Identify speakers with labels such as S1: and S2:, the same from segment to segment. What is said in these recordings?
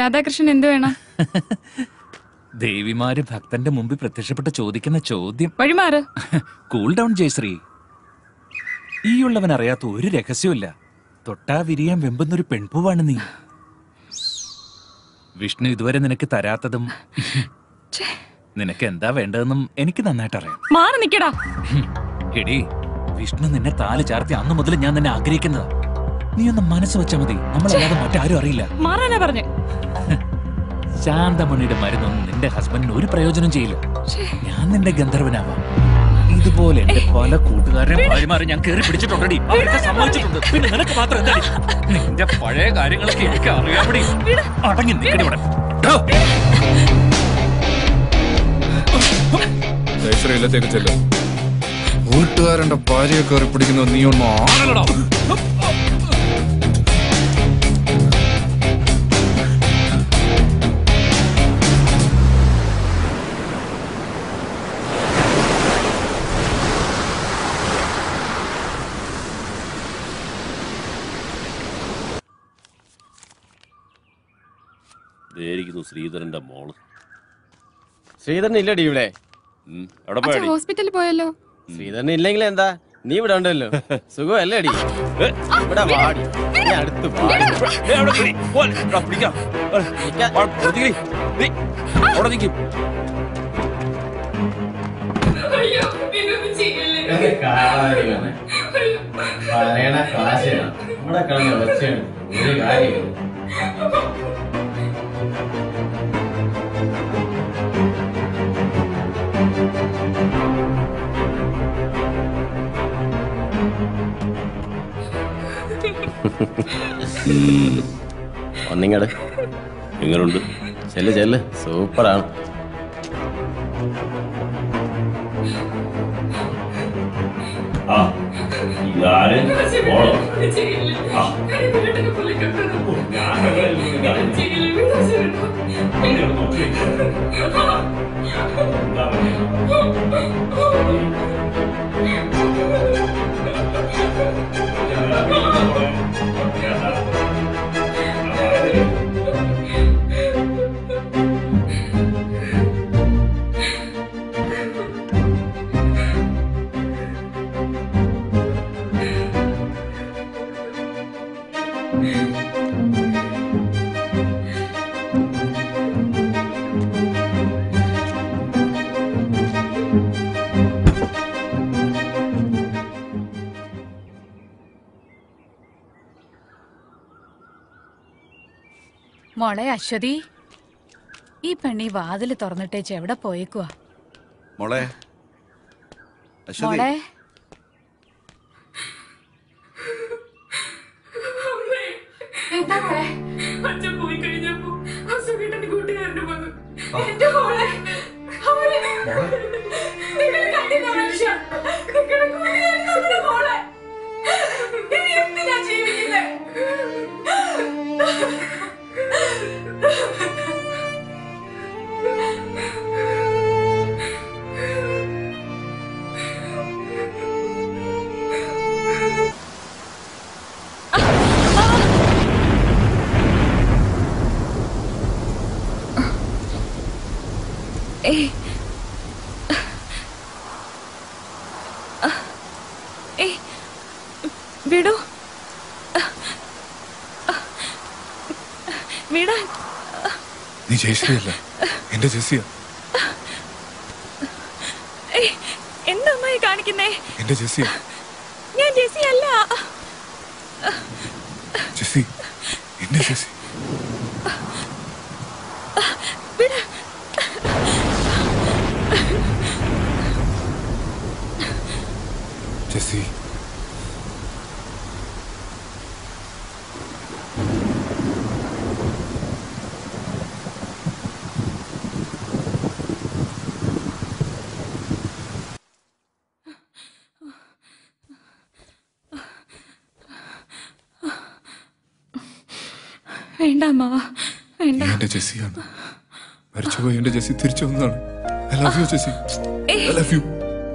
S1: രാധാകൃഷ്ണൻ എന്ത് വേണം
S2: ദേവിമാര് ഭക്തന്റെ മുമ്പിൽ പ്രത്യക്ഷപ്പെട്ട് ചോദിക്കുന്ന ചോദ്യം
S1: വഴിമാറ്
S2: കൂൾ ഡൗൺ ജയശ്രീ ഈയുള്ളവൻ അറിയാത്ത ഒരു രഹസ്യമില്ല തൊട്ടാ വിരിയാൻ വെമ്പുന്നൊരു പെൺപൂവാണ് നീ വിഷ്ണു ഇതുവരെ നിനക്ക് തരാത്തതും നിനക്ക് എന്താ വേണ്ടതെന്നും എനിക്ക് നന്നായിട്ട് അറിയാം
S1: മാറി നിക്കടാ
S2: ഹും. എടീ വിഷ്ണു നിന്നെ താല് ചാർത്തി അന്ന് മുതൽ ഞാൻ നിന്നെ ആഗ്രഹിക്കുന്നതാ നീ ഒന്ന് മനസ്സ് വെച്ചാ മതി നമ്മളല്ലാതെ മറ്റാരും അറിയില്ല
S1: മാറാനാ പറഞ്ഞ്
S2: ശാന്തമണിയുടെ മരുന്നൊന്നും നിന്റെ ഹസ്ബൻഡിന് ഒരു പ്രയോജനം ചെയ്യില്ല ഞാൻ നിന്റെ ഗന്ധർവനാവാം ഇതുപോലെ എന്റെ പല കൂട്ടുകാരെ ഭാര്യമാരെ ഞാൻ കയറി പിടിച്ചിട്ടുണ്ടടി അവരൊക്കെ സമ്മതിച്ചിട്ടുണ്ട് പിന്നെ നിനക്ക് മാത്രം എന്താടി നിന്റെ പഴയ കാര്യങ്ങളൊക്കെ എനിക്ക് അറിയാമടി അടങ്ങി നിൽക്കടി ഇവിടെ ട്ടോ.
S3: ജയശ്രീ ഇല്ലത്തേക്ക് ചെല്ല് കൂട്ടുകാരന്റെ ഭാര്യയെ കയറി പിടിക്കുന്ന നീ ഒന്ന് ആണല്ലടാ
S4: ഇതായിരിക്കുന്നു ശ്രീധരന്റെ മോള്
S5: ശ്രീധരൻ ഇല്ലടി ഇവിടെ
S4: ഉം, എവിടെ
S1: അച്ഛൻ
S4: പോയടി
S1: ഹോസ്പിറ്റലിൽ പോയല്ലോ
S5: ശ്രീധരൻ ഇല്ലെങ്കിൽ എന്താ നീ ഇവിടെ ഉണ്ടല്ലോ സുഖമല്ലേ അടി ഇവിടെ വാടി നീ അടുത്ത് വാടി
S4: ഏ, അവിടെ പിടി. പോൽ. എടാ, പിടിക്കാം. ഏ,
S5: നിക്കാൻ.
S4: ആ, ഒതുങ്ങി. നീ, അവിടെ നിൽക്കും
S5: പറയണ കാശാണ് നമ്മുടെ കളഞ്ഞ വെച്ചാണ് ഒരു കാര്യം ഒന്നിങ്ങട്
S4: എങ്ങനുണ്ട്
S5: ചെല്ല് ചെല്ല് സൂപ്പറാണ്
S4: ആ ഇതാര് മോളോ ആ
S6: മോളെ അശ്വതി ഈ പെണ്ണി വാതില് തുറന്നിട്ടേച്ച് എവിടെ പോയേക്കുവാ
S7: മോളെ അശ്വതി
S6: മോളെ
S1: എന്താ മോളെ അച്ഛൻ പോയി കഴിഞ്ഞപ്പോ അസുഖേട്ടന്റെ കൂട്ടുകാരന് വന്നു എന്റെ മോളെ അവരെ നിങ്ങൾ കണ്ടില്ല മനുഷ്യ നിങ്ങളുടെ കൂട്ടുകാരൻ നമ്മുടെ മോളെ ഇനി എന്തിനാ ജീവിക്കുന്നേ ഏയ് ഏയ് വിടൂ വിടാൻ
S3: നീ ജയശ്രീ അല്ല എന്റെ ജെസ്സിയ
S1: ഏയ് എന്താ അമ്മായി കാണിക്കുന്നേ
S3: എന്റെ ജെസ്സിയ
S1: ഞാൻ ജെസി അല്ല
S3: ജെസ്സി എന്റെ ജെസ്സി
S1: വിട്
S3: ജെസ്സി
S1: വേണ്ട അമ്മാവ വേണ്ട
S3: നീ എന്റെ ജെസ്സിയാണ് മരിച്ചുപോയി എന്റെ ജെസ്സി തിരിച്ചു വന്നതാണ് I love you Jessy I love you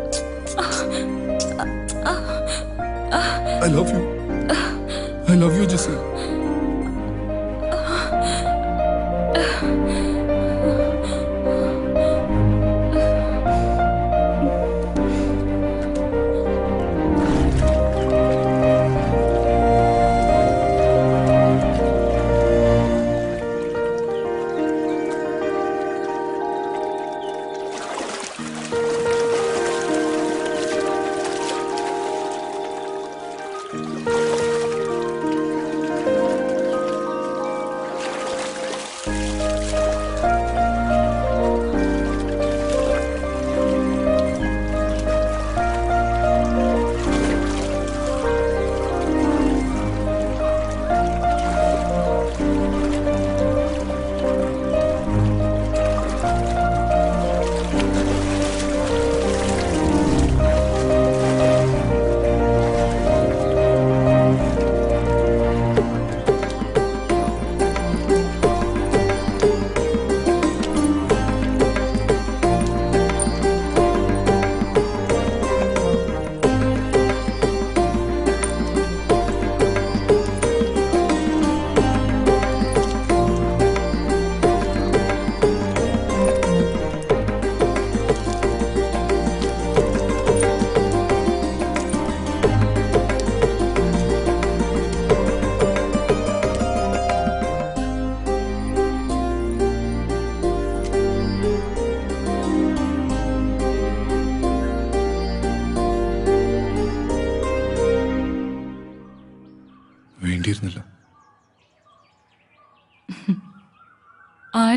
S3: I love you I love you Jessy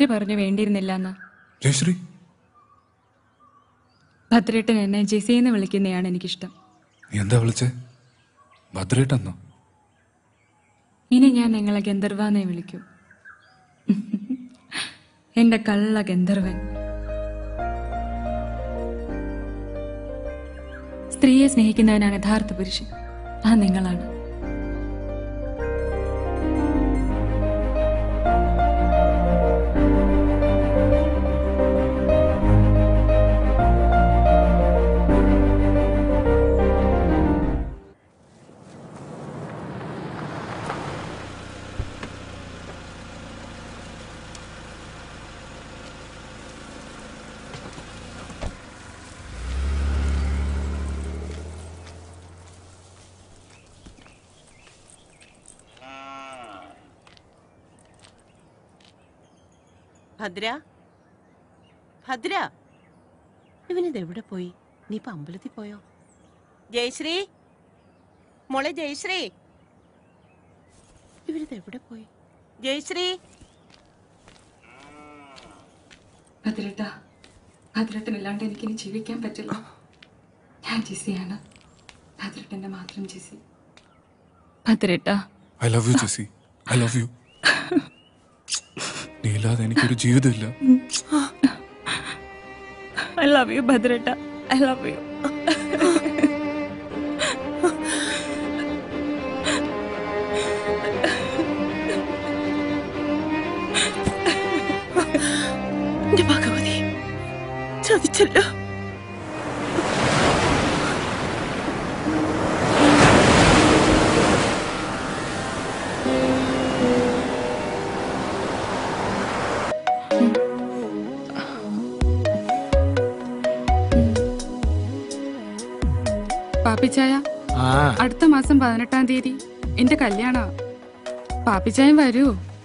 S1: ആര് പറഞ്ഞു വേണ്ടിയിരുന്നില്ല എന്ന്
S3: ജയശ്രീ
S1: ഭദ്രേട്ടൻ എന്നെ ജെസിന്ന് വിളിക്കുന്നതാണ് എനിക്കിഷ്ടം
S3: നീ എന്താ വിളിച്ചേ ഭദ്രേട്ടെന്നോ
S1: ഇനി ഞാൻ നിങ്ങളെ ഗന്ധർവാന്നേ വിളിക്കൂ എന്റെ കള്ള ഗന്ധർവൻ സ്ത്രീയെ സ്നേഹിക്കുന്നവനാണ് യഥാർത്ഥ പുരുഷൻ ആ നിങ്ങളാണ്
S8: ഭദ്ര ഭദ്ര ഇവനിത് എവിടെ പോയി നീ ഇപ്പൊ അമ്പലത്തിൽ പോയോ ജയശ്രീ മോളെ ജയശ്രീ ഇവനിത് എവിടെ പോയി ജയശ്രീ
S1: ഭദ്രേട്ട ഭദ്രേട്ടനില്ലാണ്ട് എനിക്കിനി ജീവിക്കാൻ പറ്റില്ല ഞാൻ ജിസിയാണ് ഭദ്രേട്ടന്റെ മാത്രം ജിസി ഭദ്രേട്ട
S3: I love you Jessy I love you നീ ഇല്ലാതെ എനിക്കൊരു ജീവിതമില്ല
S1: ഐ ലവ് യു ഭദ്രേട്ട ഐ ലവ് യു
S8: എന്റെ ഭഗവതി ചതിച്ചല്ലോ
S9: പാപ്പിച്ചായ അടുത്ത മാസം പതിനെട്ടാം തീയതി എന്റെ കല്യാണ പാപ്പിച്ചായം വരൂ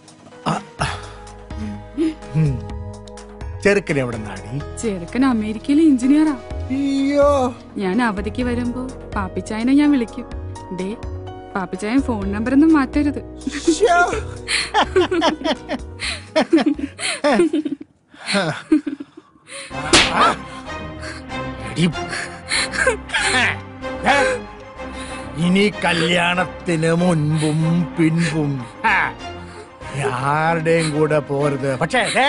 S10: ചെറുക്കൻ എവിടെ നാടി
S9: ചെറുക്കൻ അമേരിക്കയിലെ എഞ്ചിനീയറാ
S10: അയ്യോ
S9: ഞാൻ അവധിക്ക് വരുമ്പോ പാപ്പിച്ചായനെ ഞാൻ വിളിക്കും ദേ പാപ്പിച്ചായൻ ഫോൺ നമ്പർ ഒന്നും മാറ്റരുത്
S10: എടി. ഏ? ഇനി കല്യാണത്തിന് മുൻപും പിൻപും ആ, ആരുടെയും കൂടെ പോരുത് പക്ഷേ ദേ,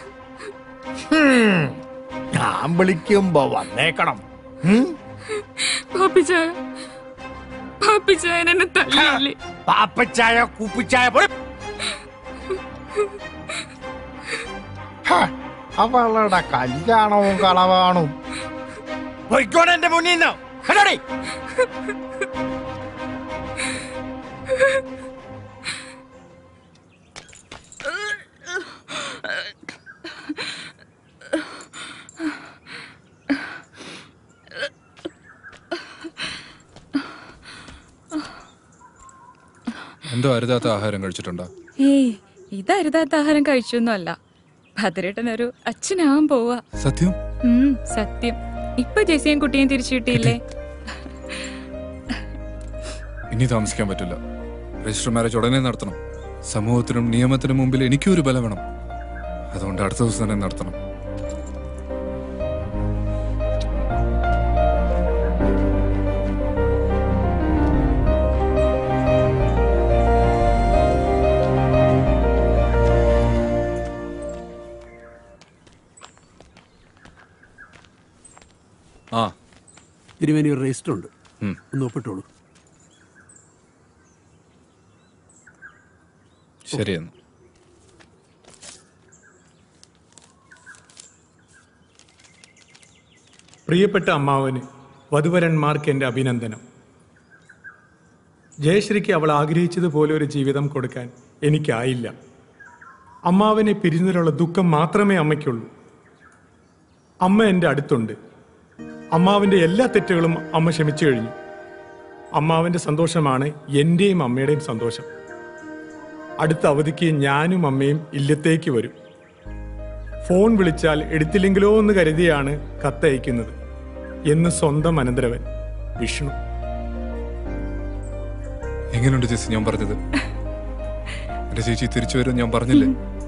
S10: ഹും, ഞാൻ വിളിക്കുമ്പോ വന്നേക്കണം ഉം?
S9: പാപ്പിച്ചായ പാപ്പിച്ചായൻ എന്നെ തല്ലിയില്ലേ
S10: പാപ്പച്ചായ കുപ്പിച്ചായ പോലെ ഹ, അവളുടെ കല്യാണവും കളവാണും പൊയ്ക്കോടെ എന്റെ മുന്നിൽ നിന്ന് കേട്ടോടി
S3: എന്തോ അരുതാത്ത ആഹാരം കഴിച്ചിട്ടുണ്ടോ
S1: ഏയ് ഇതരുതാത്ത ആഹാരം കഴിച്ചൊന്നുമല്ല ഭദ്രേട്ടൻ ഒരു അച്ഛനാവാൻ പോവാ
S3: സത്യം
S1: ഉം, സത്യം ഇപ്പൊ ജെസിയും കുട്ടിയും തിരിച്ചു കിട്ടിയില്ലേ
S3: ഇനി താമസിക്കാൻ പറ്റില്ല രജിസ്റ്റർ മാരേജ് ഉടനെ നടത്തണം സമൂഹത്തിനും നിയമത്തിനും മുമ്പിൽ എനിക്കും ഒരു ബലം വേണം അതുകൊണ്ട് അടുത്ത ദിവസം തന്നെ നടത്തണം ആ
S11: തിരുമേനി ഒരു രജിസ്റ്റർ ഉണ്ട്
S3: ഉം.
S11: ഒന്ന് ഒപ്പിട്ടോളൂ
S3: ശരിയെന്ന്
S12: പ്രിയപ്പെട്ട അമ്മാവന് വധുവരന്മാർക്ക് എൻ്റെ അഭിനന്ദനം ജയശ്രീക്ക് അവൾ ആഗ്രഹിച്ചതുപോലെ ഒരു ജീവിതം കൊടുക്കാൻ എനിക്കായില്ല അമ്മാവനെ പിരിഞ്ഞതിലുള്ള ദുഃഖം മാത്രമേ അമ്മയ്ക്കുള്ളൂ അമ്മ എൻ്റെ അടുത്തുണ്ട് അമ്മാവിൻ്റെ എല്ലാ തെറ്റുകളും അമ്മ ക്ഷമിച്ചു കഴിഞ്ഞു അമ്മാവൻ്റെ സന്തോഷമാണ് എൻ്റെയും അമ്മയുടെയും സന്തോഷം അടുത്ത അവധിക്ക് ഞാനും അമ്മയും ഇല്ലത്തേക്ക് വരും ഫോൺ വിളിച്ചാൽ എടുത്തില്ലെങ്കിലോ എന്ന് കരുതിയാണ് കത്തയക്കുന്നത് എന്ന് സ്വന്തം അനന്തരവൻ വിഷ്ണു
S3: എങ്ങനെയുണ്ട് ചേച്ചി ഞാൻ പറഞ്ഞത് എന്റെ ചേച്ചി തിരിച്ചു വരും ഞാൻ പറഞ്ഞില്ലേ